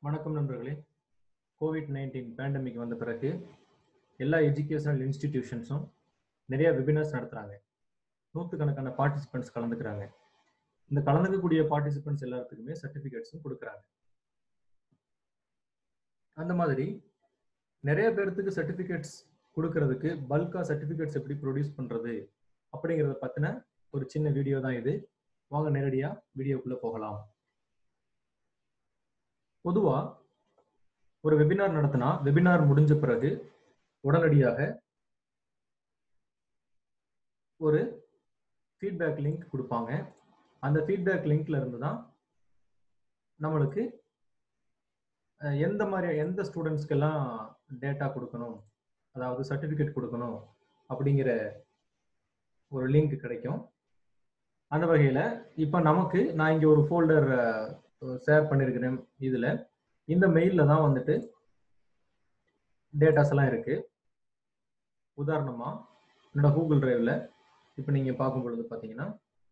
வணக்கம் நண்பர்களே Covid nineteen pandemic வந்த பிறகு எல்லா எஜுகேஷனல் இன்ஸ்டிடியூஷன்ஸும் நிறைய வெபினார்ஸ் நடத்துகிறாங்க நூற்றுக்கணக்கான பார்ட்டிசிபெண்ட்ஸ் கலந்துக்கிறாங்க இந்த கலந்துக்கக்கூடிய பார்ட்டிசிபெண்ட்ஸ் எல்லாத்துக்குமே சர்டிஃபிகேட்ஸும் கொடுக்குறாங்க அந்த மாதிரி நிறைய பேர்த்துக்கு சர்டிஃபிகேட்ஸ் கொடுக்கறதுக்கு பல்காக சர்டிஃபிகேட்ஸ் எப்படி ப்ரொடியூஸ் பண்ணுறது அப்படிங்கிறத பற்றின ஒரு சின்ன வீடியோ தான் இது வாங்க நேரடியாக வீடியோக்குள்ளே போகலாம் பொதுவா ஒரு வெபினார் நடத்தினா வெபினார் முடிஞ்ச பிறகு உடனடியாக ஒரு ஃபீட்பேக் லிங்க் கொடுப்பாங்க அந்த ஃபீட்பேக் லிங்க்ல இருந்து தான் நம்மளுக்கு அஹ், எந்த மாதிரி எந்த ஸ்டூடெண்ட்ஸ்க்கெல்லாம் டேட்டா கொடுக்கணும் அதாவது சர்டிஃபிகேட் கொடுக்கணும் அப்படிங்கிற ஒரு லிங்க் கிடைக்கும் அந்த வகையில் இப்போ நமக்கு நான் இங்கே ஒரு ஃபோல்டர் ஷேர் பண்ணியிருக்கிறேன் இதில் இந்த மெயிலில் தான் வந்துட்டு டேட்டாஸ் எல்லாம் இருக்கு உதாரணமாக என்னோட கூகுள் டிரைவில் இப்போ நீங்கள் பார்க்கும் பொழுது பார்த்தீங்கன்னா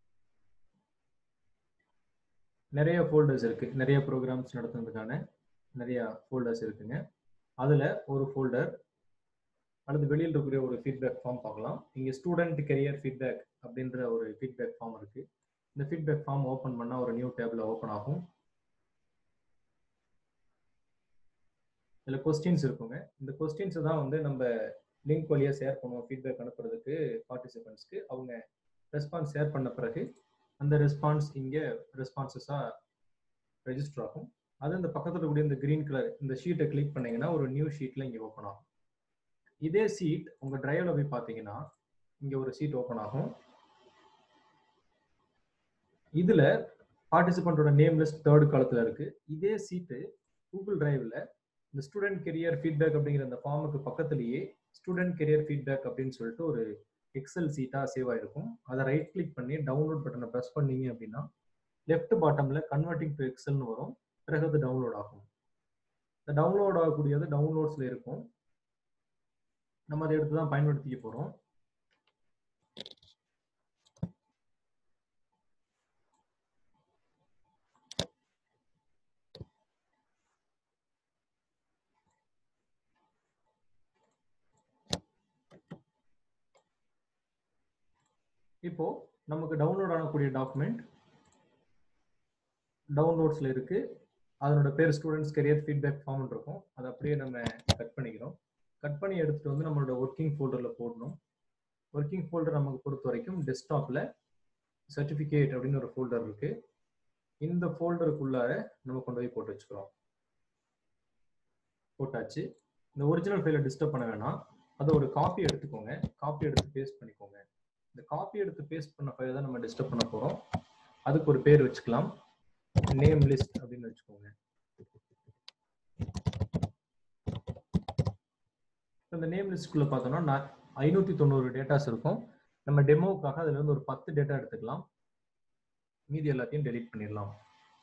நிறைய ஃபோல்டர்ஸ் இருக்கு நிறைய ப்ரோக்ராம்ஸ் நடத்துறதுக்கான நிறைய ஃபோல்டர்ஸ் இருக்குங்க அதில் ஒரு ஃபோல்டர் அல்லது வெளியில் இருக்கக்கூடிய ஒரு ஃபீட்பேக் ஃபார்ம் பார்க்கலாம் இங்கே ஸ்டூடெண்ட் கெரியர் ஃபீட்பேக் அப்படின்ற ஒரு ஃபீட்பேக் ஃபார்ம் இருக்கு இந்த ஃபீட்பேக் ஃபார்ம் ஓப்பன் பண்ணால் ஒரு நியூ டேபிள் ஓப்பன் ஆகும் இதில் கொஸ்டின்ஸ் இருக்குங்க இந்த கொஸ்டின்ஸ் தான் வந்து நம்ம லிங்க் வழியாக ஷேர் பண்ணுவோம் ஃபீட்பேக் அனுப்புறதுக்கு பார்ட்டிசிபெண்ட்ஸ்க்கு அவங்க ரெஸ்பான்ஸ் ஷேர் பண்ண பிறகு அந்த ரெஸ்பான்ஸ் இங்கே ரெஸ்பான்சஸாக ரெஜிஸ்டர் ஆகும் அது இந்த பக்கத்தில் இருக்கக்கூடிய இந்த கிரீன் கலர் இந்த ஷீட்டை கிளிக் பண்ணீங்கன்னா ஒரு நியூ ஷீட்டில் இங்கே ஓப்பன் ஆகும் இதே சீட் உங்கள் டிரைவில் போய் பார்த்தீங்கன்னா இங்கே ஒரு சீட் ஓப்பன் ஆகும் இதில் பார்ட்டிசிபெண்ட்டோட நேம் லிஸ்ட் தேர்ட் காலத்தில் இருக்கு இதே சீட்டு கூகுள் டிரைவில் இந்த ஸ்டூடெண்ட் கெரியர் ஃபீட்பேக் அப்படிங்கிற அந்த ஃபார்முக்கு பக்கத்துலேயே ஸ்டூடெண்ட் கெரியர் ஃபீட்பேக் அப்படின்னு சொல்லிட்டு ஒரு எக்ஸல் சீட்டாக சேவ் ஆயிருக்கும் அதை ரைட் கிளிக் பண்ணி டவுன்லோட் பட்டனை ப்ரெஸ் பண்ணீங்க அப்படின்னா லெஃப்ட் பாட்டமில் கன்வெர்ட்டிங் டு எக்ஸல்னு வரும் பிறகு அது டவுன்லோட் ஆகும் இந்த டவுன்லோட் ஆகக்கூடியது டவுன்லோட்ஸில் இருக்கும் நம்ம அதை எடுத்து தான் பயன்படுத்திக்க போகிறோம் இப்போ நமக்கு டவுன்லோட் ஆகக்கூடிய டாக்குமெண்ட் டவுன்லோட்ஸில் இருக்கு அதனோட பேர் ஸ்டூடெண்ட்ஸ் கெரியர் ஃபீட்பேக் ஃபார்ம் இருக்கும் அதை அப்படியே நம்ம கட் பண்ணிக்கிறோம் கட் பண்ணி எடுத்துட்டு வந்து நம்மளோட ஒர்க்கிங் ஃபோல்டரில் போடணும் ஒர்க்கிங் ஃபோல்டர் நமக்கு பொறுத்த வரைக்கும் டெஸ்க்டாப்பில் சர்டிஃபிகேட் அப்படின்னு ஒரு ஃபோல்டர் இருக்கு இந்த ஃபோல்டருக்குள்ளார நம்ம கொண்டு போய் போட்டு வச்சுக்கிறோம் போட்டாச்சு இந்த ஒரிஜினல் ஃபைலை டிஸ்டர்ப் பண்ண வேணாம் அதை ஒரு காப்பி எடுத்துக்கோங்க காப்பி எடுத்து பேஸ்ட் பண்ணிக்கோங்க இந்த காப்பி எடுத்து பேஸ்ட் பண்ண ஃபைலை தான் நம்ம டிஸ்டர்ப் பண்ண போகிறோம் அதுக்கு ஒரு பேர் வச்சுக்கலாம் நேம் லிஸ்ட் அப்படின்னு வச்சுக்கோங்க இந்த நேம் லிஸ்ட்குள்ள பார்த்தோம்னா நான் ஐநூற்றி தொண்ணூறு டேட்டாஸ் இருக்கும் நம்ம டெமோவுக்காக அதுல இருந்து ஒரு பத்து டேட்டா எடுத்துக்கலாம் மீதி எல்லாத்தையும் டெலீட் பண்ணிடலாம்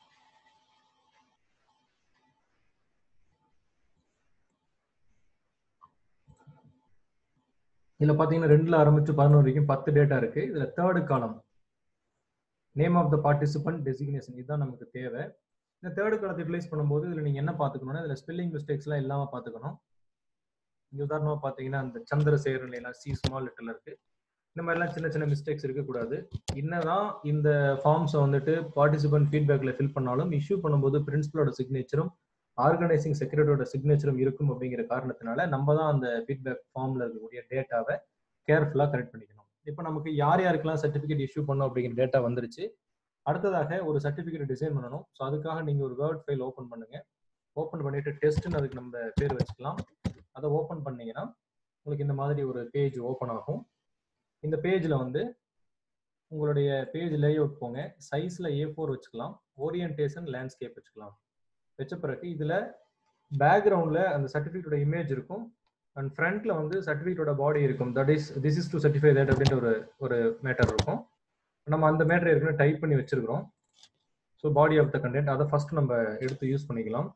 இதுல பாத்தீங்கன்னா ரெண்டுல ஆரம்பிச்சு பதினோரு வரைக்கும் பத்து டேட்டா இருக்கு இதுல third column name of the participant designation இதுதான் நமக்கு தேவை இந்த தேர்டு காலத்தை யூட்டிலைஸ் பண்ணும்போது இதுல நீங்க என்ன பாத்துக்கணும்னா இதுல ஸ்பெல்லிங் மிஸ்டேக்ஸ் எல்லாம் இல்லாம பாத்துக்கணும் இங்க உதாரணமா பாத்தீங்கன்னா அந்த சந்திரசேகரன் எல்லாம் சி ஸ்மால் லெட்டர்ல இருக்கு இந்த மாதிரிலாம் சின்ன சின்ன மிஸ்டேக்ஸ் இருக்கக்கூடாது என்னதான் இந்த ஃபார்ம்ஸை வந்துட்டு பார்ட்டிசிபென்ட் ஃபீட்பேக்ல ஃபில் பண்ணாலும் இஷ்யூ பண்ணும்போது பிரின்சிபலோட சிக்னேச்சரும் ஆர்கனைசிங் செக்ரட்டரியோட சிக்னேச்சரும் இருக்கும் அப்படிங்கிற காரணத்தினால நம்ம தான் அந்த ஃபீட்பேக் ஃபார்ம்ல இருக்கக்கூடிய டேட்டாவை கேர்ஃபுல்லாக கரெக்ட் பண்ணிக்கணும் இப்போ நமக்கு யார் யாருக்கெல்லாம் சர்டிஃபிகேட் இஷ்யூ பண்ணணும் அப்படிங்கிற டேட்டா வந்துருச்சு அடுத்ததாக ஒரு சர்டிஃபிகேட் டிசைன் பண்ணணும் ஸோ அதுக்காக நீங்க ஒரு வேர்ட் ஃபைல் ஓப்பன் பண்ணுங்க ஓப்பன் பண்ணிட்டு டெஸ்ட்னு அதுக்கு நம்ம பேர் வச்சுக்கலாம் அதை ஓப்பன் பண்ணீங்கன்னா உங்களுக்கு இந்த மாதிரி ஒரு பேஜ் ஓப்பன் ஆகும் இந்த பேஜில் வந்து உங்களுடைய பேஜ் லேஅவுட் போங்க சைஸில் ஏ ஃபோர் வச்சுக்கலாம் ஓரியன்டேஷன் லேண்ட்ஸ்கேப் வச்சுக்கலாம் வச்ச பிறகு இதில் பேக்ரவுண்டில் அந்த சர்டிஃபிகேட்டோட இமேஜ் இருக்கும் அண்ட் ஃப்ரண்ட்ல வந்து சர்டிஃபிகேட்டோட பாடி இருக்கும் that is this is to certify that அப்படின்ற ஒரு ஒரு மேட்டர் இருக்கும் நம்ம அந்த மேட்டர் ஏற்கனவே டைப் பண்ணி வச்சிருக்கிறோம் so body of the content அதை ஃபர்ஸ்ட் நம்ம எடுத்து யூஸ் பண்ணிக்கலாம்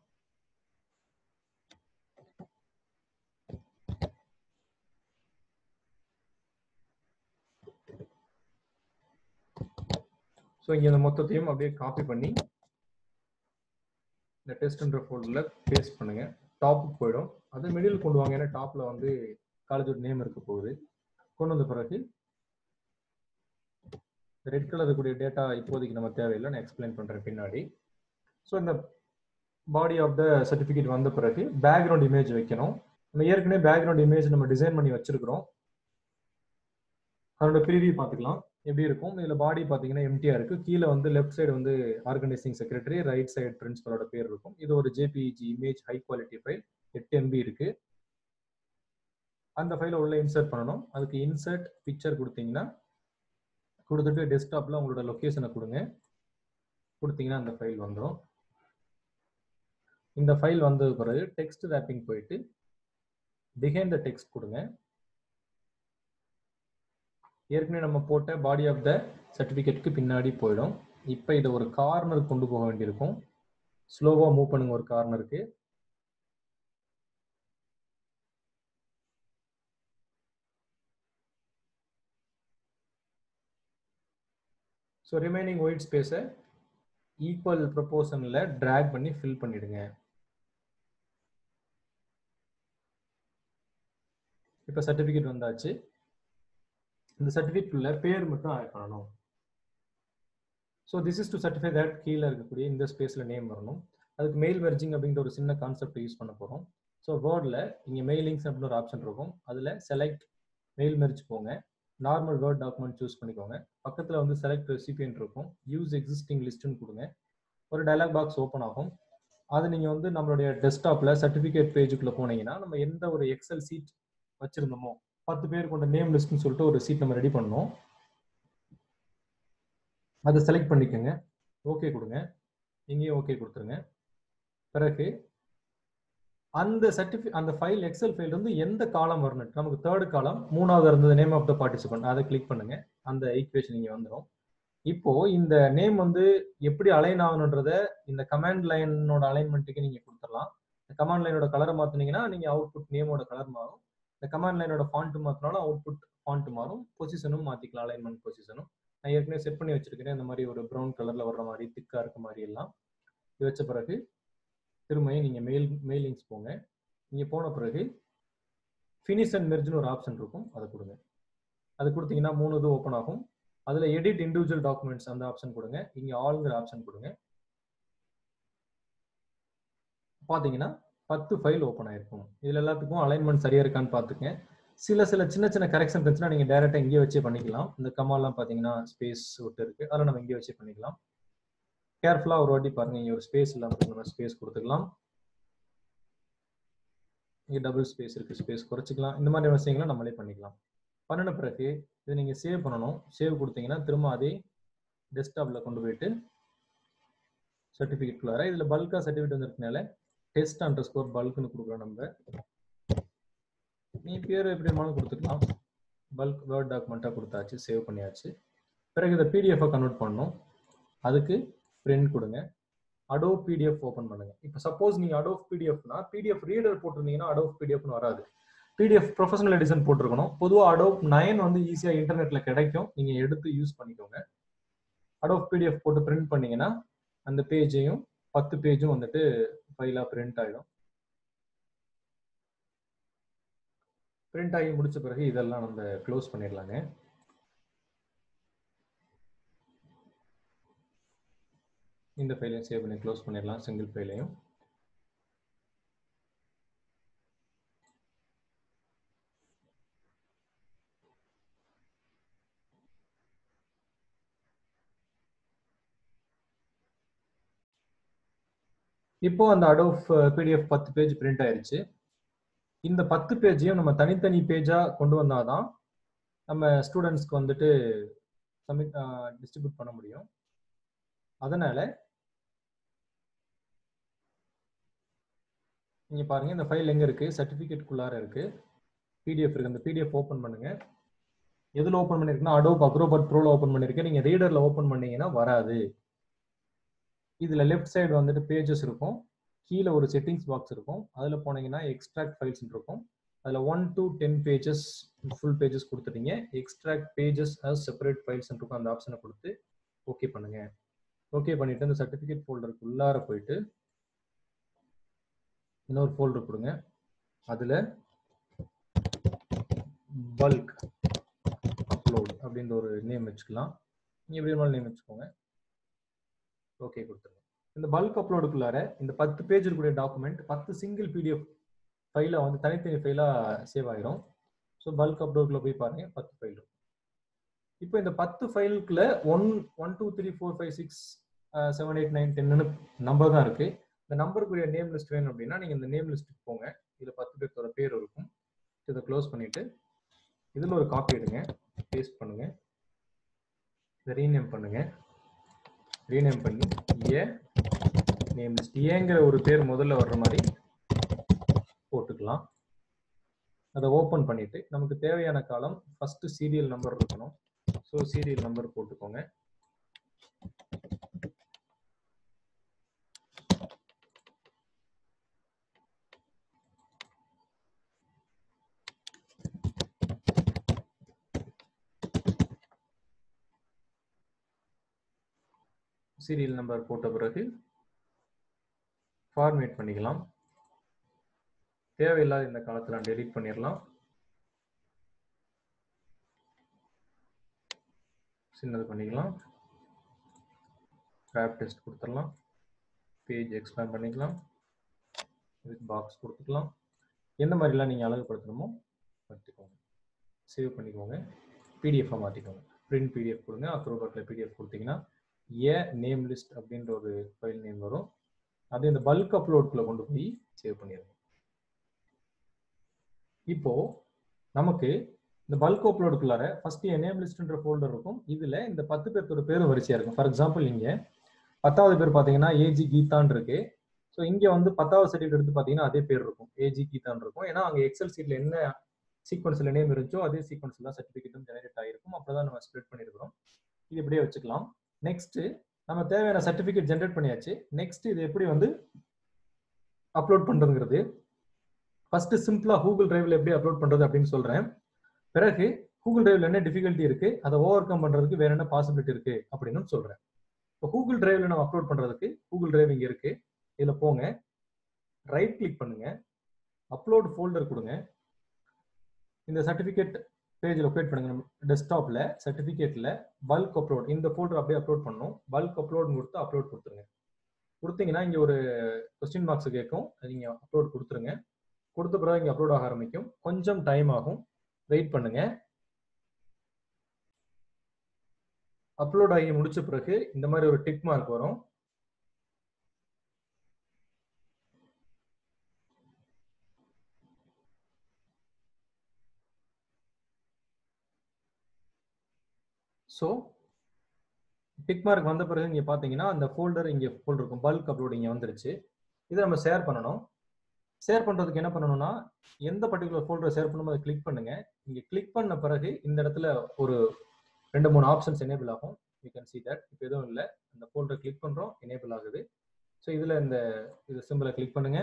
ஸோ இங்கே இந்த மொத்தத்தையும் அப்படியே காப்பி பண்ணி இந்த டெஸ்ட்ன்ற ஃபோல்டரில் பேஸ்ட் பண்ணுங்க டாப்புக்கு போயிடும் அது மிடில் கொண்டு வாங்க ஏன்னா டாப்பில் வந்து காலேஜோட நேம் இருக்க போகுது கொண்டு வந்த பிறகு ரெட் கலர் இருக்கக்கூடிய டேட்டா இப்போதைக்கு நம்ம தேவையில்லை நான் எக்ஸ்பிளைன் பண்ணுறேன் பின்னாடி ஸோ இந்த பாடி ஆஃப் த சர்டிஃபிகேட் வந்த பிறகு பேக்ரவுண்ட் இமேஜ் வைக்கணும் நம்ம ஏற்கனவே பேக்ரவுண்ட் இமேஜ் நம்ம டிசைன் பண்ணி வச்சிருக்கிறோம் அதோட ப்ரீவியூ பார்த்துக்கலாம் எப்படி இருக்கும் இதில் பாடி பார்த்தீங்கன்னா எம்டிஆர் இருக்கு கீழே வந்து லெஃப்ட் சைடு வந்து ஆர்கனைசிங் செக்ரட்டரி ரைட் சைடு பிரின்சிபலோட பேர் இருக்கும் இது ஒரு JPG image high quality file எட்டு எம்பி இருக்கு அந்த ஃபைலை உள்ள இன்சர்ட் பண்ணணும் அதுக்கு இன்சர்ட் பிக்சர் கொடுத்தீங்கன்னா கொடுத்துட்டு டெஸ்க்டாப்ல உங்களோட லொக்கேஷனை கொடுங்க கொடுத்தீங்கன்னா அந்த ஃபைல் வந்துடும் இந்த ஃபைல் வந்த பிறகு டெக்ஸ்ட் ரேப்பிங் போயிட்டு பிஹைண்ட் த டெக்ஸ்ட் கொடுங்க ஏற்கனவே நம்ம போட்ட பாடி ஆஃப் த சர்டிஃபிகேட்க்கு பின்னாடி போயிடும் இப்போ இதை ஒரு கார்னர் கொண்டு போக வேண்டியிருக்கும் ஸ்லோவாக மூவ் பண்ணுங்க ஒரு கார்னருக்கு ஸோ ரிமைனிங் ஒயிட் ஸ்பேஸை ஈக்குவல் ப்ரொபோர்ஷனில் ட்ராக் பண்ணி ஃபில் பண்ணிடுங்க இப்போ சர்டிஃபிகேட் வந்தாச்சு இந்த சர்டிஃபிகேட்குள்ள பேர் மட்டும் ஆட் பண்ணணும் so this is to certify that கீழே இருக்கக்கூடிய இந்த ஸ்பேஸில் நேம் வரணும் அதுக்கு மெயில் மெர்ஜிங் அப்படிங்கிற ஒரு சின்ன கான்செப்ட் யூஸ் பண்ண போகிறோம் ஸோ வேர்டில் இங்கே மெயிலிங்ஸ் அப்படின்னு ஒரு ஆப்ஷன் இருக்கும் அதில் செலக்ட் மெயில் மெர்ஜ் போங்க நார்மல் வேர்ட் டாக்குமெண்ட் சூஸ் பண்ணிக்கோங்க பக்கத்தில் வந்து செலக்ட் ரெசிபியன்ட் இருக்கும் யூஸ் எக்ஸிஸ்டிங் லிஸ்ட்டுன்னு கொடுங்க ஒரு டயலாக் பாக்ஸ் ஓப்பன் ஆகும் அது நீங்கள் வந்து நம்மளுடைய டெஸ்க்டாப்பில் சர்டிஃபிகேட் பேஜுக்குள்ளே போனீங்கன்னா நம்ம எந்த ஒரு எக்ஸல் சீட் வச்சுருந்தோமோ பத்து பேர் கொண்ட நேம் லிஸ்ட்னு சொல்லிட்டு ஒரு சீட் நம்ம ரெடி பண்ணோம் அதை செலக்ட் பண்ணிக்கோங்க ஓகே கொடுங்க இங்கேயும் ஓகே கொடுத்துருங்க பிறகு அந்த சர்டிஃபி அந்த ஃபைல் எக்ஸல் ஃபைல் வந்து எந்த காலம் வரணும் நமக்கு தேர்ட் காலம் மூணாவது இருந்தது நேம் ஆஃப் த பார்ட்டிசிபென்ட் அதை கிளிக் பண்ணுங்க அந்த ஈக்குவேஷன் இங்கே வந்துடும் இப்போ இந்த நேம் வந்து எப்படி அலைன் ஆகணுன்றத இந்த கமாண்ட் லைனோட அலைன்மெண்ட்டுக்கு நீங்க கொடுத்துடலாம் இந்த கமாண்ட் லைனோட கலரை மாத்தினீங்கன்னா நீங்க அவுட்புட் நேமோட கலர் மாறும் இந்த கமாண்ட் லைனோட ஃபாண்ட் மாத்தினாலும் அவுட்புட் ஃபாண்ட் மாறும் பொசிஷனும் மாத்திக்கலாம் அலைன்மெண்ட் பொசிஷனும் நான் ஏற்கனவே செட் பண்ணி வச்சிருக்கிறேன் இந்த மாதிரி ஒரு ப்ரௌன் கலர்ல வர்ற மாதிரி திக்கா இருக்க மாதிரி எல்லாம் இது வச்ச பிறகு திரும்பியும் நீங்க மெயில் மெயிலிங்ஸ் போங்க நீங்க போன பிறகு ஃபினிஷ் அண்ட் மெர்ஜ்னு ஒரு ஆப்ஷன் இருக்கும் அதை கொடுங்க அது கொடுத்தீங்கன்னா மூணு இது ஓப்பன் ஆகும் அதுல எடிட் இண்டிவிஜுவல் டாக்குமெண்ட்ஸ் அந்த ஆப்ஷன் கொடுங்க இங்க ஆளுங்கிற ஆப்ஷன் கொடுங்க பாத்தீங்கன்னா பத்து ஃபைல் ஓப்பன் ஆயிருக்கும் இதுல எல்லாத்துக்கும் அலைன்மெண்ட் சரியா இருக்கான்னு பாத்துக்கங்க சில சில சின்ன சின்ன கரெக்ஷன் இருந்துச்சுன்னா நீங்க டைரக்டா இங்கே வச்சே பண்ணிக்கலாம் இந்த கமால்லாம் பாத்தீங்கன்னா ஸ்பேஸ் விட்டு இருக்கு அதெல்லாம் நம்ம இங்கே வச்சே பண்ணிக்கலாம் கேர்ஃபுல்லா ஒரு வாட்டி பாருங்க இங்க ஒரு ஸ்பேஸ் இல்லாம நம்ம ஸ்பேஸ் கொடுத்துக்கலாம் இங்க டபுள் ஸ்பேஸ் இருக்கு ஸ்பேஸ் குறைச்சிக்கலாம் இந்த மாதிரி விஷயங்களை நம்மளே பண்ணிக்கலாம் பண்ணின பிறகு இதை நீங்க சேவ் பண்ணணும் சேவ் கொடுத்தீங்கன்னா திரும்ப அதே டெஸ்க்டாப்ல கொண்டு போயிட்டு சர்டிஃபிகேட் குள்ளார இதுல பல்கா சர்டிஃபிகேட் வந்திருக்கனால டெஸ்ட் அண்டர் ஸ்கோர் பல்க்னு கொடுக்குறோம் நம்ம நீ பேர் எப்படி வேணாலும் கொடுத்துக்கலாம் பல்க் வேர்ட் டாக்குமெண்ட்டாக கொடுத்தாச்சு சேவ் பண்ணியாச்சு பிறகு இதை பிடிஎஃபாக கன்வெர்ட் பண்ணணும் அதுக்கு பிரிண்ட் கொடுங்க அடோ பிடிஎஃப் ஓப்பன் பண்ணுங்க இப்போ சப்போஸ் நீங்க அடோ பிடிஎஃப்னா பிடிஎஃப் ரீடர் போட்டிருந்தீங்கன்னா அடோ பிடிஎஃப்னு வராது பிடிஎஃப் ப்ரொஃபஷனல் எடிஷன் போட்டிருக்கணும் பொதுவாக அடோ நைன் வந்து ஈஸியாக இன்டர்நெட்ல கிடைக்கும் நீங்க எடுத்து யூஸ் பண்ணிக்கோங்க அடோ பிடிஎஃப் போட்டு பிரிண்ட் பண்ணீங்கன்னா அந்த பேஜையும் பத்து பேஜும் வந்துட்டு ஃபைலாக பிரிண்ட் ஆகிடும் பிரிண்ட் ஆகி முடிச்ச பிறகு இதெல்லாம் நம்ம க்ளோஸ் பண்ணிடலாங்க இந்த ஃபைலையும் சேவ் பண்ணி க்ளோஸ் பண்ணிடலாம் சிங்கிள் ஃபைலையும் இப்போ அந்த அடோஃப் பிடிஎஃப் பத்து பேஜ் பிரிண்ட் ஆயிருச்சு இந்த பத்து பேஜையும் நம்ம தனித்தனி பேஜா கொண்டு வந்தாதான் நம்ம ஸ்டூடெண்ட்ஸ்க்கு வந்துட்டு சப்மிட் டிஸ்ட்ரிபியூட் பண்ண முடியும் அதனால நீங்க பாருங்க இந்த ஃபைல் எங்க இருக்கு சர்டிபிகேட்குள்ளார இருக்கு பிடிஎஃப் இருக்கு அந்த பிடிஎஃப் ஓப்பன் பண்ணுங்க எதுல ஓப்பன் பண்ணிருக்குன்னா அடோப் அக்ரோபட் ப்ரோல ஓப்பன் பண்ணிருக்கேன் நீங்க ரீடர்ல ஓப்பன் பண்ணீங்கன்னா வராது இதுல லெஃப்ட் சைடு வந்துட்டு பேஜஸ் இருக்கும் கீழே ஒரு செட்டிங்ஸ் பாக்ஸ் இருக்கும் அதுல போனீங்கன்னா எக்ஸ்ட்ராக்ட் ஃபைல்ஸ் இருக்கும் அதுல one to ten pages full pages கொடுத்துட்டீங்க extract pages as separate files இருக்கும் அந்த ஆப்ஷனை கொடுத்து ஓகே பண்ணுங்க ஓகே பண்ணிட்டு அந்த சர்டிஃபிகேட் ஃபோல்டருக்கு உள்ளார போயிட்டு இன்னொரு ஃபோல்டர் கொடுங்க அதில் பல்க் அப்லோட் அப்படின்ற ஒரு நேம் வச்சுக்கலாம் நீங்கள் எப்படி வேணாலும் நேம் வச்சுக்கோங்க ஓகே கொடுத்துருங்க இந்த பல்க் அப்லோடுக்குள்ளார இந்த பத்து பேஜ் இருக்கக்கூடிய டாக்குமெண்ட் பத்து சிங்கிள் பிடிஎஃப் ஃபைலாக வந்து தனித்தனி ஃபைலாக சேவ் ஆகிரும் ஸோ பல்க் அப்லோடுக்குள்ள போய் பாருங்க பத்து ஃபைல் இருக்கும் இப்போ இந்த பத்து ஃபைலுக்குள்ள one one two three four five six seven eight nine டென்னு நம்பர் தான் இருக்கு இந்த நம்பருக்குரிய நேம் லிஸ்ட் வேணும் அப்படின்னா நீங்கள் இந்த நேம் லிஸ்ட்டுக்கு போங்க இதில் பத்து பேர்த்தோட பேர் இருக்கும் இதை க்ளோஸ் பண்ணிட்டு இதில் ஒரு காப்பி எடுங்க பேஸ்ட் பண்ணுங்க இதை ரீநேம் பண்ணுங்க ரீநேம் பண்ணி ஏ நேம் லிஸ்ட் ஏங்கிற ஒரு பேர் முதல்ல வர்ற மாதிரி போட்டுக்கலாம் அதை ஓப்பன் பண்ணிட்டு நமக்கு தேவையான காலம் ஃபர்ஸ்ட் சீரியல் நம்பர் இருக்கணும் ஸோ சீரியல் நம்பர் போட்டுக்கோங்க சீரியல் நம்பர் போட்ட பிறகு ஃபார்மேட் பண்ணிக்கலாம் தேவையில்லாத இந்த காலத்தில் டெலீட் பண்ணிடலாம் சின்னது பண்ணிக்கலாம் கிராப் டெஸ்ட் கொடுத்துடலாம் பேஜ் எக்ஸ்பேண்ட் பண்ணிக்கலாம் இதுக்கு பாக்ஸ் கொடுத்துக்கலாம் எந்த மாதிரிலாம் நீங்கள் அழகுபடுத்தணுமோ படுத்திக்கோங்க சேவ் பண்ணிக்கோங்க பிடிஎஃபாக மாற்றிக்கோங்க பிரிண்ட் பிடிஎஃப் கொடுங்க அக்ரோபாட்டில் பிடிஎஃப் கொடுத்தீங்கன்னா ஏ நேம் லிஸ்ட் அப்படின்ற ஒரு ஃபைல் நேம் வரும் அது இந்த பல்க் அப்லோட்குள்ள கொண்டு போய் சேவ் பண்ணிடுங்க இப்போ நமக்கு இந்த பல்க் அப்லோடுக்குள்ளார ஃபர்ஸ்ட் நேம் லிஸ்ட்ன்ற ஃபோல்டர் இருக்கும் இதுல இந்த பத்து பேர்த்தோட பேரும் வரிசையா இருக்கும் ஃபார் எக்ஸாம்பிள் நீங்க பத்தாவது பேர் பாத்தீங்கன்னா ஏஜி கீதான் இருக்கு ஸோ இங்க வந்து பத்தாவது சர்டிஃபிகேட் எடுத்து பாத்தீங்கன்னா அதே பேர் இருக்கும் ஏஜி கீதான் இருக்கும் ஏன்னா அங்க எக்ஸல் சீட்ல என்ன சீக்வன்ஸ்ல நேம் இருந்துச்சோ அதே சீக்வன்ஸ்ல தான் சர்டிஃபிகேட்டும் ஜெனரேட் ஆயிருக்கும் அப்பதான் நம்ம ஸ்ப்ரெட் பண்ணிருக்கிறோம் இது இப்படியே வச்சுக்கலாம் நெக்ஸ்ட் நம்ம தேவையான சர்டிஃபிகேட் ஜென்ரேட் பண்ணியாச்சு நெக்ஸ்ட் இது எப்படி வந்து அப்லோட் பண்றதுங்கிறது ஃபர்ஸ்ட் சிம்பிளா கூகுள் டிரைவ்ல எப்படி அப்லோட் பண்றது அப்படின்னு சொல்றேன் பிறகு கூகுள் டிரைவ்ல என்ன டிஃபிகல்ட்டி இருக்கு அதை ஓவர் கம் பண்றதுக்கு வேற என்ன பாசிபிலிட்டி இருக்கு அப்படின்னு சொல்றேன் இப்போ கூகுள் டிரைவ்ல நம்ம அப்லோட் பண்றதுக்கு கூகுள் டிரைவ் இங்க இருக்கு இதுல போங்க ரைட் கிளிக் பண்ணுங்க அப்லோட் ஃபோல்டர் கொடுங்க இந்த சர்டிபிகேட் பேஜ் லொக்கேட் பண்ணுங்க நம்ம டெஸ்க்டாப்ல சர்டிபிகேட்ல பல்க் அப்லோட் இந்த ஃபோல்டர் அப்படியே அப்லோட் பண்ணணும் பல்க் அப்லோட் கொடுத்து அப்லோட் கொடுத்துருங்க கொடுத்தீங்கன்னா இங்க ஒரு கொஸ்டின் பாக்ஸ் கேட்கும் நீங்க அப்லோட் கொடுத்துருங்க கொடுத்த பிறகு இங்க அப்லோட் ஆக ஆரம்பிக்கும் கொஞ்சம் டைம் ஆகும் வெயிட் பண்ணுங்க அப்லோட் ஆகி முடிச்ச பிறகு இந்த மாதிரி ஒரு டிக் மார்க் வரும் ஸோ டிக் மார்க் வந்த பிறகு இங்க பாத்தீங்கன்னா அந்த ஃபோல்டர் இங்க ஃபோல்டர் இருக்கும் பல்க் அப்லோட் இங்க வந்துருச்சு இதை நம்ம ஷேர் பண்ணணும் ஷேர் பண்றதுக்கு என்ன பண்ணணும்னா எந்த பர்டிகுலர் ஃபோல்டரை ஷேர் பண்ணுமோ அதை கிளிக் பண்ணுங்க இங்க கிளிக் பண்ண பிறகு இந்த இடத்துல ஒரு ரெண்டு மூணு ஆப்ஷன்ஸ் எனேபிள் ஆகும் யூ கேன் சி தட் இப்போ எதுவும் இல்லை அந்த ஃபோல்டர் கிளிக் பண்றோம் எனேபிள் ஆகுது ஸோ இதுல இந்த இது சிம்பிளை கிளிக் பண்ணுங்க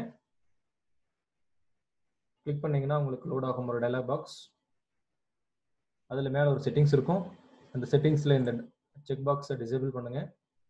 கிளிக் பண்ணீங்கன்னா உங்களுக்கு லோட் ஆகும் ஒரு டயலாக் பாக்ஸ் அதுல மேல ஒரு செட்டிங்ஸ் இருக்கும் அந்த செட்டிங்ஸ்ல இந்த செக் பாக்ஸை டிசேபிள் பண்ணுங்க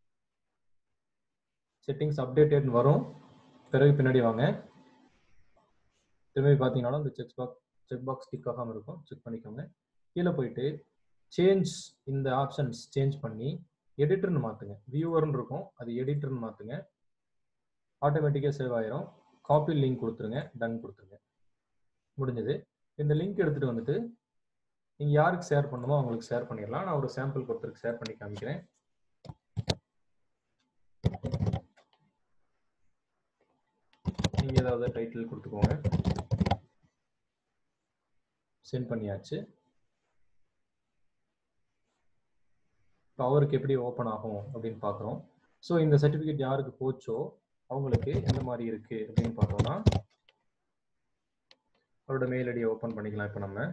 செட்டிங்ஸ் அப்டேட்டட் வரும் பிறகு பின்னாடி வாங்க திரும்பி பார்த்தீங்கன்னா இந்த check box check box tick ஆகாமல் இருக்கும் செக் பண்ணிக்கோங்க கீழே போயிட்டு சேஞ்ச் இந்த ஆப்ஷன்ஸ் சேஞ்ச் பண்ணி எடிட்டர்னு மாற்றுங்க வியூவர்னு இருக்கும் அது எடிட்டர்னு மாற்றுங்க ஆட்டோமேட்டிக்காக சேவ் ஆயிரும் காப்பி லிங்க் கொடுத்துருங்க டன் கொடுத்துருங்க முடிஞ்சது இந்த லிங்க் எடுத்துகிட்டு வந்துட்டு நீங்கள் யாருக்கு ஷேர் பண்ணணுமோ அவங்களுக்கு ஷேர் பண்ணிடலாம் நான் ஒரு சாம்பிள் கொடுத்துருக்கு ஷேர் பண்ணி காமிக்கிறேன் நீங்கள் ஏதாவது டைட்டில் கொடுத்துக்கோங்க சென்ட் பண்ணியாச்சு இப்போ அவருக்கு எப்படி ஓப்பன் ஆகும் அப்படின்னு பார்க்குறோம் ஸோ இந்த சர்டிஃபிகேட் யாருக்கு போச்சோ அவங்களுக்கு எந்த மாதிரி இருக்கு அப்படின்னு பார்த்தோம்னா அவரோட மெயில் ஐடியை ஓப்பன் பண்ணிக்கலாம் இப்போ நம்ம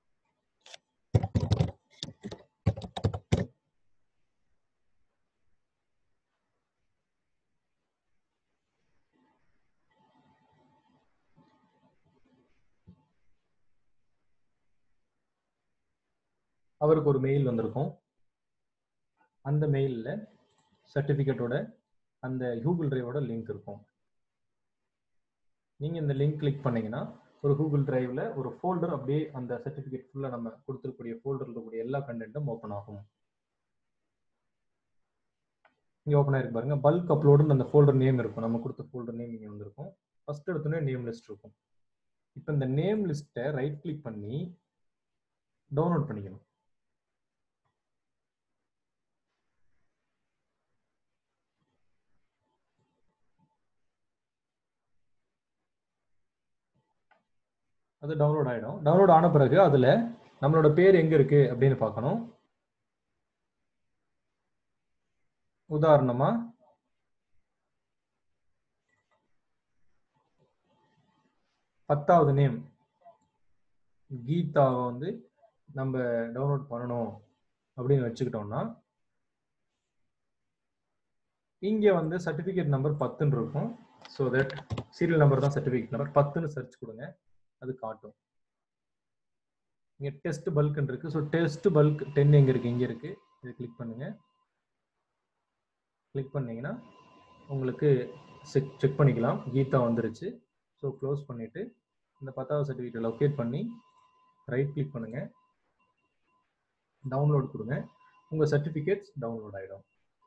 அவருக்கு ஒரு மெயில் வந்திருக்கும் அந்த மெயிலில் சர்டிஃபிகேட்டோட அந்த கூகுள் டிரைவோட லிங்க் இருக்கும் நீங்க இந்த லிங்க் கிளிக் பண்ணீங்கன்னா ஒரு கூகுள் டிரைவ்ல ஒரு ஃபோல்டர் அப்படியே அந்த சர்டிஃபிகேட் ஃபுல்லா நம்ம கொடுத்துருக்கூடிய ஃபோல்டர் இருக்கக்கூடிய எல்லா கண்டென்ட்டும் ஓப்பன் ஆகும் இங்க ஓப்பன் ஆயிருக்கு பாருங்க பல்க் அப்லோடுன்னு அந்த ஃபோல்டர் நேம் இருக்கும் நம்ம கொடுத்த ஃபோல்டர் நேம் இங்க வந்திருக்கும் ஃபர்ஸ்ட் எடுத்தோடனே நேம் லிஸ்ட் இருக்கும் இப்போ இந்த நேம் லிஸ்ட்டை ரைட் கிளிக் பண்ணி டவுன்லோட் பண்ணிக்கணும் அது டவுன்லோட் ஆயிடும் டவுன்லோட் ஆன பிறகு அதுல நம்மளோட பேர் எங்க இருக்கு அப்படின்னு பார்க்கணும் உதாரணமா பத்தாவது நேம் கீதாவை வந்து நம்ம டவுன்லோட் பண்ணணும் அப்படின்னு வச்சுக்கிட்டோம்னா இங்க வந்து சர்டிபிகேட் நம்பர் பத்துன்னு இருக்கும் ஸோ தட் சீரியல் நம்பர் தான் சர்டிபிகேட் நம்பர் பத்துன்னு சர்ச் கொடுங்க அது காட்டும் இங்க டெஸ்ட் பல்க்னு இருக்கு ஸோ டெஸ்ட் பல்க் டென் எங்க இருக்கு இங்க இருக்கு இதை கிளிக் பண்ணுங்க கிளிக் பண்ணீங்கன்னா உங்களுக்கு செக் செக் பண்ணிக்கலாம் கீதா வந்துருச்சு ஸோ க்ளோஸ் பண்ணிட்டு இந்த பத்தாவது சர்டிஃபிகேட்டை லொக்கேட் பண்ணி ரைட் கிளிக் பண்ணுங்க டவுன்லோட் கொடுங்க உங்க சர்டிஃபிகேட்ஸ் டவுன்லோட் ஆயிடும்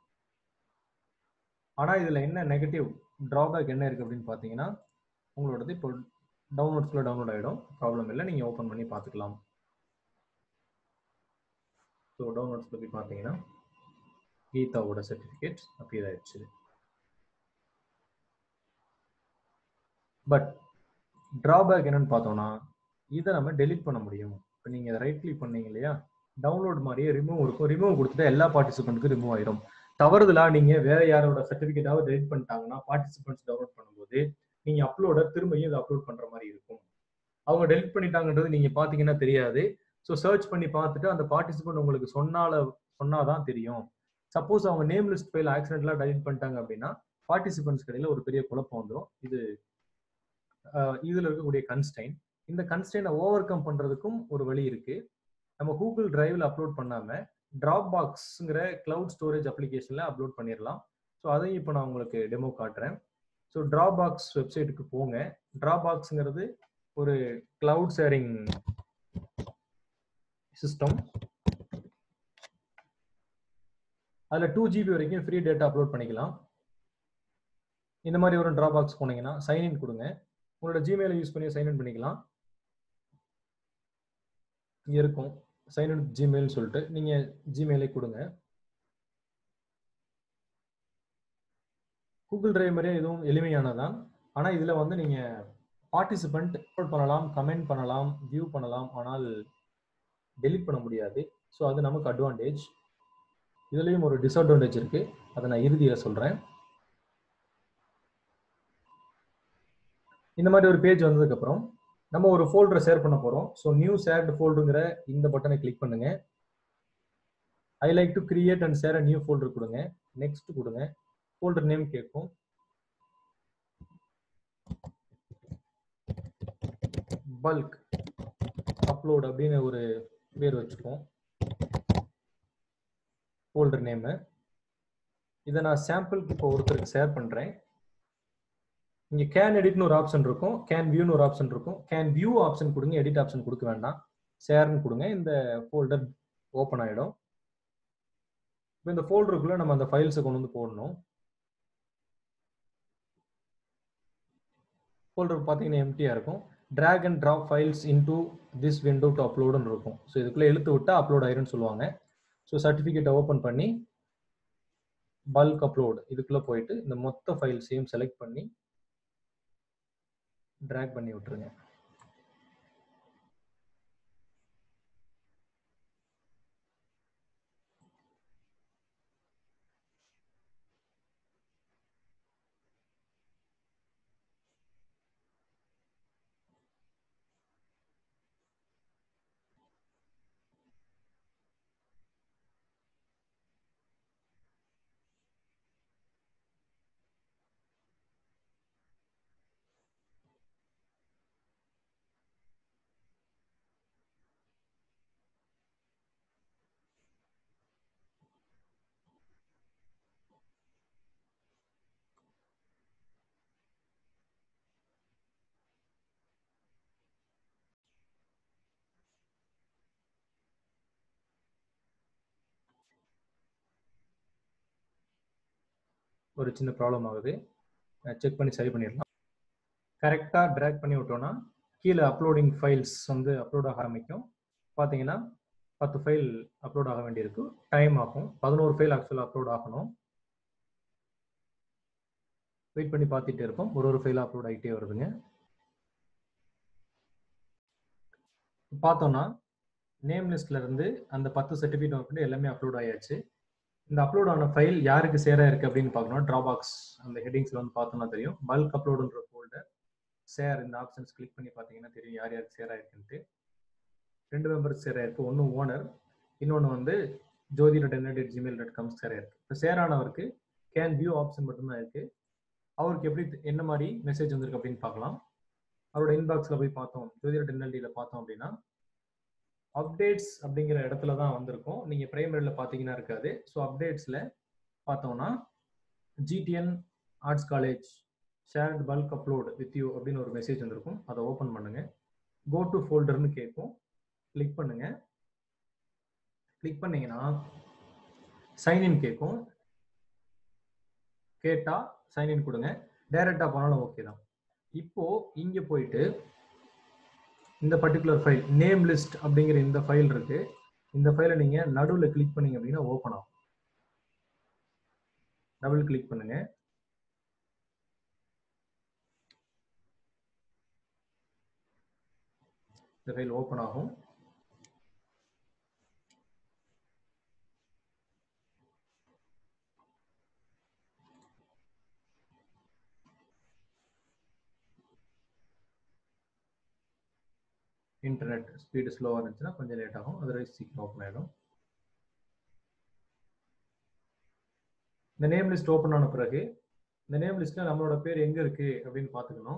ஆனா இதுல என்ன நெகட்டிவ் டிராபேக் என்ன இருக்கு அப்படின்னு பாத்தீங்கன்னா உங்களோடது இப்போ டவுன்லோட்ஸ்ல டவுன்லோட் ஆயிடும் ப்ராப்ளம் இல்லை நீங்க ஓப்பன் பண்ணி பார்த்துக்கலாம் ஸோ டவுன்லோட்ஸ்ல போய் பார்த்தீங்கன்னா கீதாவோட சர்டிஃபிகேட் அப்பியர் ஆயிடுச்சு பட் டிராபேக் என்னன்னு பார்த்தோம்னா இதை நம்ம டெலிட் பண்ண முடியும் இப்போ நீங்க ரைட் கிளிக் பண்ணீங்க இல்லையா டவுன்லோட் மாதிரியே ரிமூவ் இருக்கும் ரிமூவ் கொடுத்துட்டா எல்லா பார்ட்டிசிபென்ட்டுக்கும் ரிமூவ் ஆயிடும் தவறுதலா நீங்க வேற யாரோட சர்டிபிகேட்டாவது டெலிட் பண்ணிட்டாங்கன்னா பார்ட்டிசிபென்ட்ஸ் டவுன்லோட் பண்ணும்போது நீங்க அப்லோட திரும்பியும் இதை அப்லோட் பண்ற மாதிரி இருக்கும் அவங்க டெலிட் பண்ணிட்டாங்கன்றது நீங்க பாத்தீங்கன்னா தெரியாது ஸோ சர்ச் பண்ணி பார்த்துட்டு அந்த பார்ட்டிசிபென்ட் உங்களுக்கு சொன்னால சொன்னாதான் தெரியும் சப்போஸ் அவங்க நேம் லிஸ்ட் ஃபைல் ஆக்சிடென்ட்லாம் டெலிட் பண்ணிட்டாங்க அப்படின்னா பார்ட்டிசிபென்ட்ஸ் கடையில் ஒரு பெரிய குழப்பம் வந்துடும் இது இதுல இருக்கக்கூடிய கன்ஸ்டைன் இந்த கன்ஸ்டைனை ஓவர் கம் பண்றதுக்கும் ஒரு வழி இருக்கு நம்ம கூகுள் டிரைவ்ல அப்லோட் பண்ணாம டிராப் பாக்ஸ்ங்கிற கிளவுட் ஸ்டோரேஜ் அப்ளிகேஷன்ல அப்லோட் பண்ணிடலாம் ஸோ அதையும் இப்போ நான் உங்களுக்கு டெமோ காட்டுறேன் ஸோ டிராப் பாக்ஸ் வெப்சைட்டுக்கு போங்க டிராப் பாக்ஸ்ங்கிறது ஒரு கிளவுட் ஷேரிங் சிஸ்டம் அதில் டூ ஜிபி வரைக்கும் ஃப்ரீ டேட்டா அப்லோட் பண்ணிக்கலாம் இந்த மாதிரி ஒரு டிராப் பாக்ஸ் போனீங்கன்னா சைன்இன் கொடுங்க உங்களோட ஜிமெயிலை யூஸ் பண்ணி சைன்இன் பண்ணிக்கலாம் இங்கே இருக்கும் சைன்இன் ஜிமெயில் சொல்லிட்டு நீங்கள் ஜிமெயிலே கொடுங்க கூகுள் டிரைவ் மாதிரியே இதுவும் எளிமையானதான் ஆனால் இதில் வந்து நீங்கள் பார்ட்டிசிபெண்ட் அப்லோட் பண்ணலாம் கமெண்ட் பண்ணலாம் வியூ பண்ணலாம் ஆனால் டெலிட் பண்ண முடியாது ஸோ அது நமக்கு அட்வான்டேஜ் இதுலேயும் ஒரு டிஸ்அட்வான்டேஜ் இருக்கு அதை நான் இறுதியாக சொல்கிறேன் இந்த மாதிரி ஒரு பேஜ் வந்ததுக்கப்புறம் நம்ம ஒரு ஃபோல்டரை ஷேர் பண்ண போகிறோம் ஸோ நியூ ஷேர்டு ஃபோல்டருங்கிற இந்த பட்டனை கிளிக் பண்ணுங்க I like to create and share a new folder கொடுங்க நெக்ஸ்ட் கொடுங்க ஃபோல்டர் நேம் கேட்கும் பல்க் அப்லோட் அப்படின்னு ஒரு பேர் வச்சுப்போம் ஃபோல்டர் நேமு இதை நான் சாம்பிளுக்கு இப்போ ஒருத்தருக்கு ஷேர் பண்ணுறேன் இங்கே கேன் எடிட்னு ஒரு ஆப்ஷன் இருக்கும் கேன் வியூன்னு ஒரு ஆப்ஷன் இருக்கும் கேன் வியூ ஆப்ஷன் கொடுங்க எடிட் ஆப்ஷன் கொடுக்க வேண்டாம் ஷேர்னு கொடுங்க இந்த ஃபோல்டர் ஓப்பன் ஆகிடும் இப்போ இந்த ஃபோல்டருக்குள்ளே நம்ம அந்த ஃபைல்ஸை கொண்டு வந்து போடணும் ஃபோல்டர் பார்த்தீங்கன்னா எம்டியாக இருக்கும் drag and drop files into this window to அப்லோடுன்னு இருக்கும் ஸோ இதுக்குள்ளே இழுத்து விட்டால் அப்லோட் ஆயிரும்னு சொல்லுவாங்க ஸோ சர்டிஃபிகேட்டை ஓப்பன் பண்ணி பல்க் அப்லோட் இதுக்குள்ளே போயிட்டு இந்த மொத்த ஃபைல்ஸையும் செலக்ட் பண்ணி ட்ராக் பண்ணி விட்டுருங்க ஒரு சின்ன ப்ராப்ளம் ஆகுது செக் பண்ணி சரி பண்ணிடலாம் கரெக்டாக ட்ராக் பண்ணி விட்டோம்னா கீழே அப்லோடிங் ஃபைல்ஸ் வந்து அப்லோட் ஆக ஆரம்பிக்கும் பார்த்தீங்கன்னா பத்து ஃபைல் அப்லோட் ஆக வேண்டியிருக்கு டைம் ஆகும் பதினோரு ஃபைல் ஆக்சுவலாக அப்லோட் ஆகணும் வெயிட் பண்ணி பார்த்துட்டே இருப்போம் ஒரு ஒரு ஃபைலாக அப்லோட் ஆகிட்டே வருதுங்க பார்த்தோம்னா நேம் லிஸ்ட்ல இருந்து அந்த பத்து சர்டிஃபிகேட் வந்து எல்லாமே அப்லோட் ஆயாச்சு இந்த அப்லோட் ஆன ஃபைல் யாருக்கு சேரா இருக்கு அப்படின்னு பார்க்கணும் ட்ராபாக்ஸ் அந்த ஹெட்டிங்ஸ்ல வந்து பார்த்தோம்னா தெரியும் பல்க் அப்லோடுன்ற ஃபோல்டர் ஷேர் இந்த ஆப்ஷன்ஸ் கிளிக் பண்ணி பார்த்தீங்கன்னா தெரியும் யார் யாருக்கு சேரா இருக்குன்ட்டு ரெண்டு மெம்பர்ஸ் சேரா இருக்கு ஒன்று ஓனர் இன்னொன்று வந்து Jyothi dot N dot Gmail dot com சேரா இருக்கு இப்போ சேரானவருக்கு கேன் வியூ ஆப்ஷன் மட்டும்தான் இருக்கு அவருக்கு எப்படி என்ன மாதிரி மெசேஜ் வந்திருக்கு அப்படின்னு பார்க்கலாம் அவரோட இன்பாக்ஸில் போய் பார்த்தோம் ஜோதி டாட் என்எல்டியில் பார்த்தோம் அப்படின்னா அப்டேட்ஸ் அப்படிங்கிற இடத்துல தான் வந்திருக்கும் நீங்கள் பிரைமரியில் பார்த்தீங்கன்னா இருக்காது ஸோ அப்டேட்ஸில் பார்த்தோம்னா GTN arts college shared bulk upload with you அப்படின்னு ஒரு மெசேஜ் வந்திருக்கும் அதை ஓப்பன் பண்ணுங்க கோ டு ஃபோல்டர்னு கேட்கும் கிளிக் பண்ணுங்க கிளிக் பண்ணீங்கன்னா சைன்இன் கேட்கும் கேட்டா சைன்இன் கொடுங்க டைரக்டா போனாலும் ஓகே தான் இப்போ இங்க போயிட்டு இந்த பர்டிகுலர் ஃபைல் நேம் லிஸ்ட் அப்படிங்கிற இந்த ஃபைல் இருக்கு இந்த ஃபைலை நீங்க நடுவில் கிளிக் பண்ணீங்க அப்படின்னா ஓப்பன் ஆகும் டபுள் கிளிக் பண்ணுங்க இந்த ஃபைல் ஓப்பன் ஆகும் இன்டர்நெட் ஸ்பீடு ஸ்லோவாக இருந்துச்சுன்னா கொஞ்சம் லேட் ஆகும் அதர்வைஸ் சீக்கிரம் ஓப்பன் ஆகிடும் இந்த நேம் லிஸ்ட் ஓப்பன் ஆன பிறகு இந்த நேம் லிஸ்ட்ல நம்மளோட பேர் எங்க இருக்கு அப்படின்னு பார்த்துக்கணும்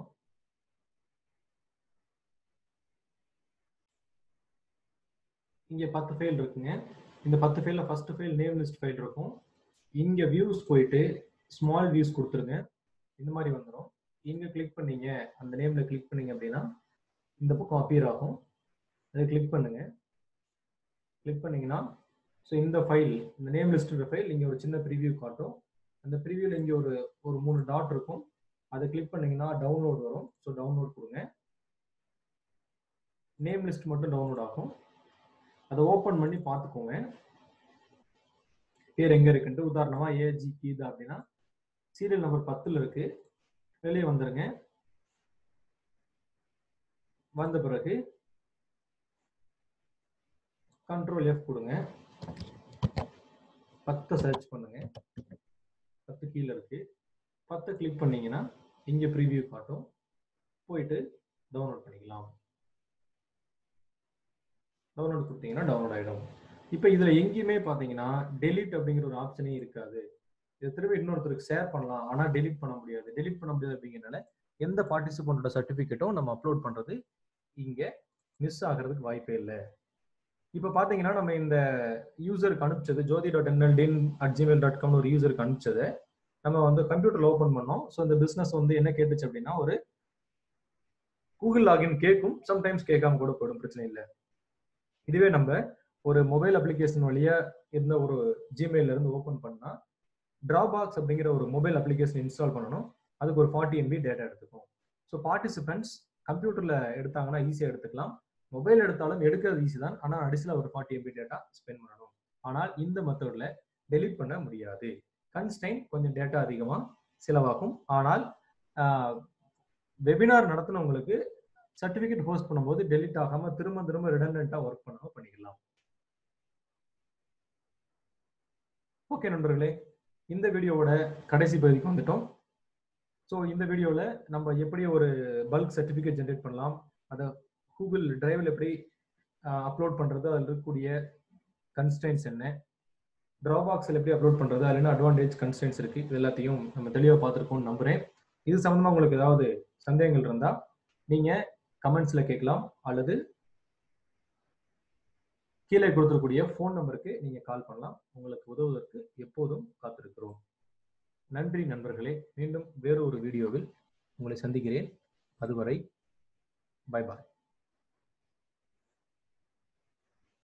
இங்க பத்து ஃபைல் இருக்குங்க இந்த பத்து ஃபைல்ல first file name list file இருக்கும் இங்க வியூஸ் போயிட்டு ஸ்மால் வியூஸ் கொடுத்துருங்க இந்த மாதிரி வந்துடும் இங்க கிளிக் பண்ணீங்க அந்த நேம்ல கிளிக் பண்ணீங்க அப்படின்னா இந்த பக்கம் அப்பியர் ஆகும் அதை கிளிக் பண்ணுங்க கிளிக் பண்ணீங்கன்னா ஸோ இந்த ஃபைல் இந்த நேம் லிஸ்ட் ஃபைல் இங்கே ஒரு சின்ன ப்ரிவியூ காட்டும் அந்த ப்ரிவியூவில் இங்கே ஒரு ஒரு மூணு டாட் இருக்கும் அதை கிளிக் பண்ணீங்கன்னா டவுன்லோட் வரும் ஸோ டவுன்லோட் கொடுங்க நேம் லிஸ்ட் மட்டும் டவுன்லோட் ஆகும் அதை ஓப்பன் பண்ணி பார்த்துக்கோங்க பேர் எங்கே இருக்குன்ட்டு உதாரணமாக ஏஜி கீதா அப்படின்னா சீரியல் நம்பர் பத்தில் இருக்கு வெளியே வந்துருங்க வந்த பிறகு கண்ட்ரோல் எஃப் கொடுங்க பத்தை சர்ச் பண்ணுங்க பத்து கீழே இருக்கு பத்தை கிளிக் பண்ணீங்கன்னா இங்க ப்ரீவியூ காட்டும் போயிட்டு டவுன்லோட் பண்ணிக்கலாம் டவுன்லோட் கொடுத்தீங்கன்னா டவுன்லோட் ஆயிடும் இப்போ இதுல எங்கேயுமே பாத்தீங்கன்னா டெலிட் அப்படிங்கிற ஒரு ஆப்ஷனே இருக்காது இதை திரும்ப இன்னொருத்தருக்கு ஷேர் பண்ணலாம் ஆனா டெலிட் பண்ண முடியாது டெலிட் பண்ண முடியாது அப்படிங்கிறனால எந்த பார்ட்டிசிபெண்டோட சர்டிபிகேட்டும் நம்ம அப்லோட் பண்றது இங்க மிஸ் ஆகிறதுக்கு வாய்ப்பே இல்லை இப்போ பார்த்தீங்கன்னா நம்ம இந்த யூசருக்கு அனுப்பிச்சது ஜோதி டாட் என்எல்டின் அட் ஜிமெயில் டாட் காம்னு ஒரு யூசருக்கு அனுப்பிச்சதை நம்ம வந்து கம்ப்யூட்டர்ல ஓப்பன் பண்ணோம் ஸோ இந்த பிஸ்னஸ் வந்து என்ன கேட்டுச்சு அப்படின்னா ஒரு கூகுள் லாகின் கேட்கும் சம்டைம்ஸ் கேட்காம கூட போயிடும் பிரச்சனை இல்லை இதுவே நம்ம ஒரு மொபைல் அப்ளிகேஷன் வழியா இருந்த ஒரு ஜிமெயில இருந்து ஓப்பன் பண்ணா டிராபாக்ஸ் அப்படிங்கிற ஒரு மொபைல் அப்ளிகேஷன் இன்ஸ்டால் பண்ணணும் அதுக்கு ஒரு ஃபார்ட்டி எம்பி டேட்டா எடுத்துக்கும் ஸோ பார்ட்டிசிபென்ட்ஸ் கம்ப்யூட்டர்ல எடுத்தாங்கன்னா ஈஸியாக எடுத்துக்கலாம் மொபைல் எடுத்தாலும் எடுக்கிறது ஈஸி தான் ஆனால் அடிஷனல் ஒரு ஃபார்ட்டி எம்பி டேட்டா ஸ்பெண்ட் பண்ணணும் ஆனால் இந்த மெத்தட்ல டெலிட் பண்ண முடியாது கன்ஸ்டைன் கொஞ்சம் டேட்டா அதிகமாக செலவாகும் ஆனால் வெபினார் நடத்தினவங்களுக்கு சர்டிஃபிகேட் ஹோஸ்ட் பண்ணும்போது டெலிட் ஆகாம திரும்ப திரும்ப ரிடண்டா ஒர்க் பண்ணாம பண்ணிக்கலாம் ஓகே நண்பர்களே இந்த வீடியோவோட கடைசி பகுதிக்கு வந்துட்டோம் ஸோ இந்த வீடியோவில் நம்ம எப்படி ஒரு பல்க் சர்டிஃபிகேட் ஜென்ரேட் பண்ணலாம் அதை கூகுள் டிரைவில் எப்படி அப்லோட் பண்ணுறது அதில் இருக்கக்கூடிய கன்ஸ்டன்ஸ் என்ன ட்ராபாக்ஸில் எப்படி அப்லோட் பண்ணுறது அதில் என்ன அட்வான்டேஜ் கன்ஸ்டன்ஸ் இருக்குது இது எல்லாத்தையும் நம்ம தெளிவாக பார்த்துருக்கோம்னு நம்புகிறேன் இது சம்மந்தமாக உங்களுக்கு ஏதாவது சந்தேகங்கள் இருந்தால் நீங்கள் கமெண்ட்ஸில் கேட்கலாம் அல்லது கீழே கொடுத்துருக்கூடிய ஃபோன் நம்பருக்கு நீங்கள் கால் பண்ணலாம் உங்களுக்கு உதவுவதற்கு எப்போதும் காத்திருக்கிறோம் நன்றி நண்பர்களே மீண்டும் வேறு ஒரு வீடியோவில் உங்களை சந்திக்கிறேன் அதுவரை பாய் பாய்